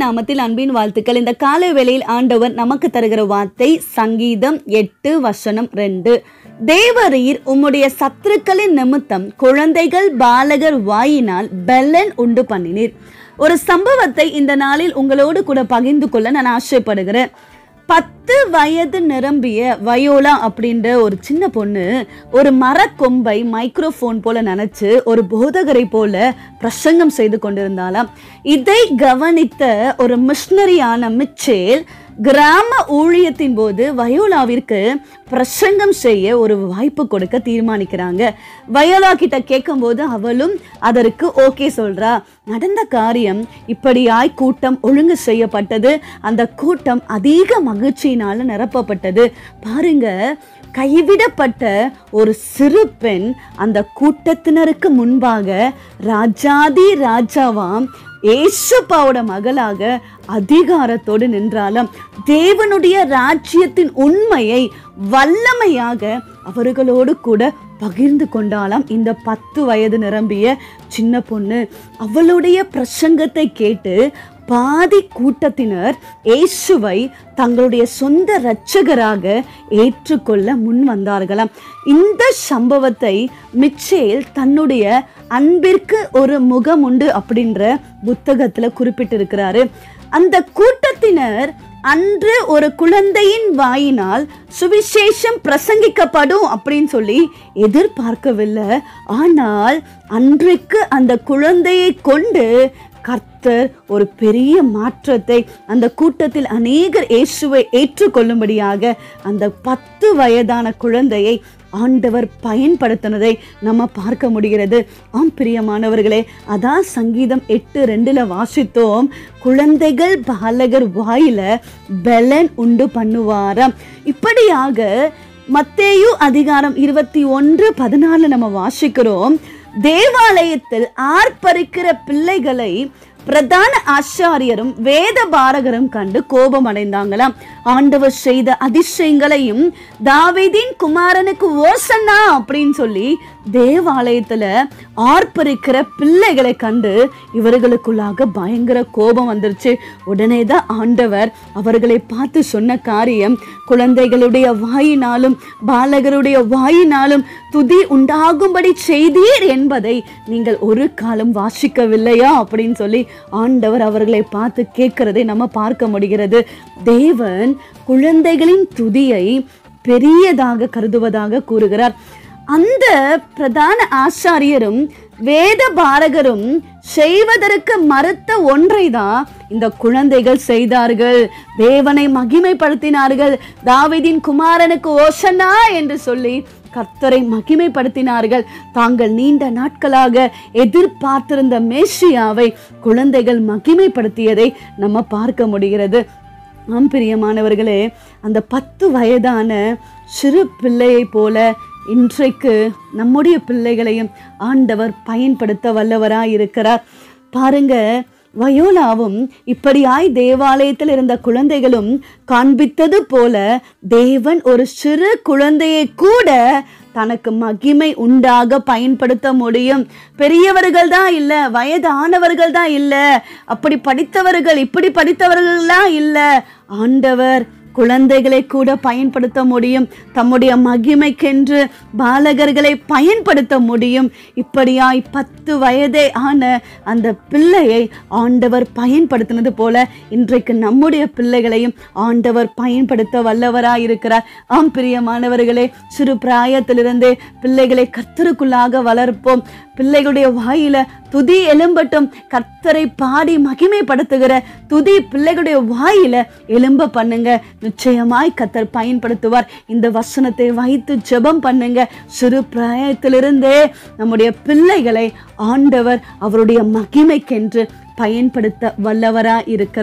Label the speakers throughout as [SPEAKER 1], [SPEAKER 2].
[SPEAKER 1] நாமத்தில் அன்பின் வாழ்த்துக்கள் இந்த காலை வேளையில் ஆண்டவர் நமக்கு தருகிற வார்த்தை சங்கீதம் எட்டு வசனம் ரெண்டு தேவரீர் உம்முடைய சத்துருக்களின் நிமித்தம் குழந்தைகள் பாலகர் வாயினால் பெல்லன் உண்டு பண்ணினீர் ஒரு சம்பவத்தை இந்த நாளில் உங்களோடு கூட பகிர்ந்து கொள்ள நான் ஆசைப்படுகிறேன் பத்து வயது நிரம்பிய வயோலா அப்படின்ற ஒரு சின்ன பொண்ணு ஒரு மரக்கொம்பை மைக்ரோஃபோன் போல நினைச்சு ஒரு போதகரை போல பிரசங்கம் செய்து கொண்டிருந்தாலாம் இதை கவனித்த ஒரு மிஷனரியான மிச்சேல் கிராம ஊழியத்தின் போது வயோலாவிற்கு பிரசங்கம் செய்ய ஒரு வாய்ப்பு கொடுக்க தீர்மானிக்கிறாங்க வயோலா கிட்ட கேட்கும்போது அவளும் அதற்கு ஓகே சொல்றா நடந்த காரியம் இப்படியாய் கூட்டம் ஒழுங்கு செய்யப்பட்டது அந்த கூட்டம் அதிக மகிழ்ச்சியினால நிரப்பப்பட்டது பாருங்க கைவிடப்பட்ட ஒரு சிறு பெண் அந்த கூட்டத்தினருக்கு முன்பாக ராஜாதி ராஜாவாம் ஏசப்பாவோட மகளாக அதிகாரத்தோடு நின்றாலும் தேவனுடைய ராஜ்யத்தின் உண்மையை வல்லமையாக அவர்களோடு கூட பகிர்ந்து கொண்டாலாம் இந்த பத்து வயது நிரம்பிய சின்ன பொண்ணு அவளுடைய பிரசங்கத்தை கேட்டு பாதி கூட்டத்தினர் இயேசுவை தங்களுடைய சொந்த இரட்சகராக ஏற்றுக்கொள்ள முன் வந்தார்களாம் இந்த சம்பவத்தை மிச்சேல் தன்னுடைய அன்பிற்கு ஒரு முகம் உண்டு அப்படின்ற புத்தகத்துல குறிப்பிட்டிருக்கிறாரு அந்த கூட்டத்தினர் அன்று ஒரு குழந்தையின் வாயினால் சுவிசேஷம் பிரசங்கிக்கப்படும் அப்படின்னு சொல்லி எதிர்பார்க்கவில்லை ஆனால் அன்றைக்கு அந்த குழந்தையை கொண்டு கர்த்தர் ஒரு பெரிய மாற்றத்தை அந்த கூட்டத்தில் அநேகர் இயேசுவை ஏற்றுக்கொள்ளும்படியாக அந்த பத்து வயதான குழந்தையை ஆண்டவர் பயன்படுத்தினதை நம்ம பார்க்க முடிகிறது ஆம் பிரியமானவர்களே அதான் சங்கீதம் எட்டு ரெண்டுல வாசித்தோம் குழந்தைகள் பாலகர் வாயில பெலன் உண்டு பண்ணுவாராம் இப்படியாக மத்தேயு அதிகாரம் இருபத்தி ஒன்று பதினாலு நம்ம வாசிக்கிறோம் தேவாலயத்தில் ஆர்ப்பரிக்கிற பிள்ளைகளை பிரதான ஆச்சாரியரும் வேத பாரகரும் கண்டு கோபம் அடைந்தாங்களாம் ஆண்டவர் செய்த அதிசயங்களையும் தாவீதின் குமாரனுக்கு ஓசன்னா அப்படின்னு சொல்லி தேவாலயத்துல ஆர்ப்பரிக்கிற பிள்ளைகளை கண்டு இவர்களுக்குள்ளாக பயங்கர கோபம் வந்துருச்சு உடனே தான் ஆண்டவர் அவர்களை பார்த்து சொன்ன காரியம் குழந்தைகளுடைய வாயினாலும் பாலகருடைய வாயினாலும் துதி உண்டாகும்படி செய்தீர் என்பதை நீங்கள் ஒரு காலம் வாசிக்கவில்லையா அப்படின்னு சொல்லி ஆண்டவர் அவர்களை பார்த்து கேட்கிறதை நம்ம பார்க்க முடிகிறது தேவன் குழந்தைகளின் துதியை பெரியதாக கருதுவதாக கூறுகிறார் அந்த பிரதான ஆச்சாரியரும் வேத பாரகரும் செய்வதற்கு மறுத்த ஒன்றை தான் இந்த குழந்தைகள் செய்தார்கள் தேவனை மகிமைப்படுத்தினார்கள் தாவீதின் குமாரனுக்கு ஓசனா என்று சொல்லி கர்த்தரை மகிமைப்படுத்தினார்கள் தாங்கள் நீண்ட நாட்களாக எதிர்பார்த்திருந்த மேசியாவை குழந்தைகள் மகிமைப்படுத்தியதை நம்ம பார்க்க முடிகிறது ஆம் பிரியமானவர்களே அந்த பத்து வயதான சிறு பிள்ளையைப் போல இன்றைக்கு நம்முடைய பிள்ளைகளையும் ஆண்டவர் பயன்படுத்த வல்லவராய் இருக்கிறார் பாருங்க வயோலாவும் இப்படியாய் தேவாலயத்தில் இருந்த குழந்தைகளும் காண்பித்தது போல தேவன் ஒரு சிறு குழந்தையை கூட தனக்கு மகிமை உண்டாக பயன்படுத்த முடியும் பெரியவர்கள் தான் இல்லை வயதானவர்கள் தான் இல்லை அப்படி படித்தவர்கள் இப்படி படித்தவர்கள்லாம் இல்லை ஆண்டவர் குழந்தைகளை கூட பயன்படுத்த முடியும் தம்முடைய மகிமைக்கென்று பாலகர்களை பயன்படுத்த முடியும் இப்படியாய் பத்து வயதே ஆன அந்த பிள்ளையை ஆண்டவர் பயன்படுத்தினது போல இன்றைக்கு நம்முடைய பிள்ளைகளையும் ஆண்டவர் பயன்படுத்த வல்லவராய் இருக்கிறார் ஆம் பிரியமானவர்களே சிறு பிராயத்திலிருந்தே பிள்ளைகளை கர்த்தருக்குள்ளாக வளர்ப்போம் பிள்ளைகளுடைய வாயில துதி எலும்பட்டும் கர்த்தரை பாடி மகிமைப்படுத்துகிற துதி பிள்ளைகளுடைய வாயில எலும்ப பண்ணுங்க நிச்சயமாய் கர்த்தர் பயன்படுத்துவார் இந்த வசனத்தை வைத்து ஜெபம் பண்ணுங்க சிறு பிராயத்திலிருந்தே நம்முடைய பிள்ளைகளை ஆண்டவர் அவருடைய மகிமைக்கென்று பயன்படுத்த வல்லவரா இருக்கிறார்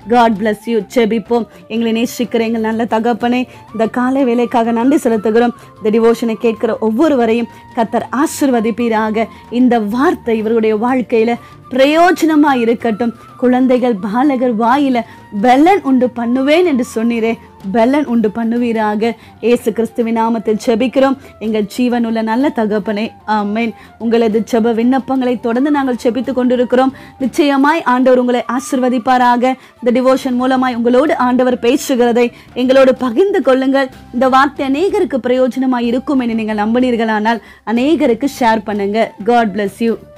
[SPEAKER 1] காட் bless யூ செபிப்போம் எங்களை நேசிக்கிற எங்கள் நல்ல தகப்பனே இந்த காலை வேலைக்காக நன்றி செலுத்துகிறோம் இந்த டிவோஷனை கேட்கிற ஒவ்வொருவரையும் கத்தர் ஆசிர்வதிப்பீராக இந்த வார்த்தை இவருடைய வாழ்க்கையில பிரயோஜனமா இருக்கட்டும் குழந்தைகள் பாலகர் வாயில பெல்லன் உண்டு பண்ணுவேன் என்று சொன்னீரே பெல்லன் உண்டு பண்ணுவீராக இயேசு கிறிஸ்துவின் நாமத்தில் செபிக்கிறோம் எங்கள் ஜீவனுள்ள நல்ல தகப்பனே ஆமென் உங்களது ஜெப விண்ணப்பங்களை தொடர்ந்து நாங்கள் செபித்துக் கொண்டிருக்கிறோம் நிச்சயமாய் ஆண்டவர் உங்களை ஆசிர்வதிப்பாராக இந்த டிவோஷன் மூலமாய் உங்களோடு ஆண்டவர் பேசுகிறதை எங்களோடு பகிர்ந்து கொள்ளுங்கள் இந்த வார்த்தை அநேகருக்கு பிரயோஜனமாய் இருக்கும் என்று நீங்கள் நம்பினீர்களானால் அநேகருக்கு ஷேர் பண்ணுங்க காட் bless யூ